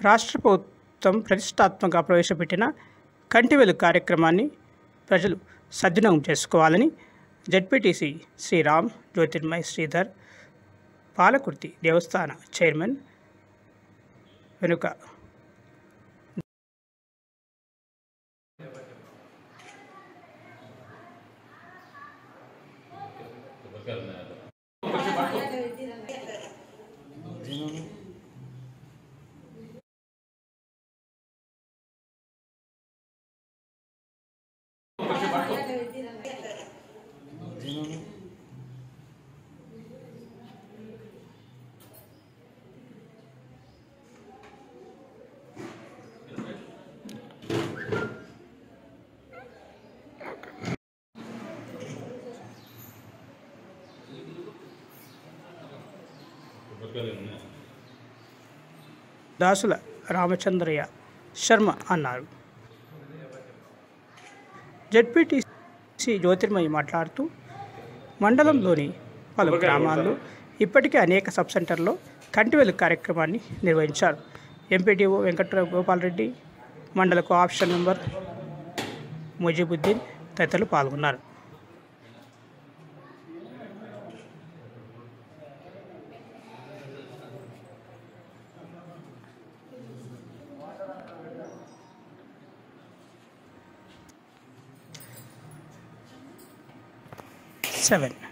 రాష్ట్ర ప్రభుత్వం ప్రతిష్టాత్మకంగా ప్రవేశపెట్టిన కంటివెలు కార్యక్రమాన్ని ప్రజలు సద్వినియోగం చేసుకోవాలని జడ్పీటీసీ శ్రీరామ్ జ్యోతిర్మయ్ శ్రీధర్ పాలకుర్తి దేవస్థాన చైర్మన్ వెనుక దాసుల రామచంద్రయ్య శర్మ అన్నారు జడ్పీటీసీ జ్యోతిర్మయి మాట్లాడుతూ మండలంలోని పలు గ్రామాల్లో ఇప్పటికే అనేక సబ్ సెంటర్లో కంటివెలు కార్యక్రమాన్ని నిర్వహించారు ఎంపీటీఓ వెంకట్ర గోపాలరెడ్డి మండలకు ఆప్షన్ నంబర్ ముజీబుద్దీన్ తదితరులు పాల్గొన్నారు సెవెన్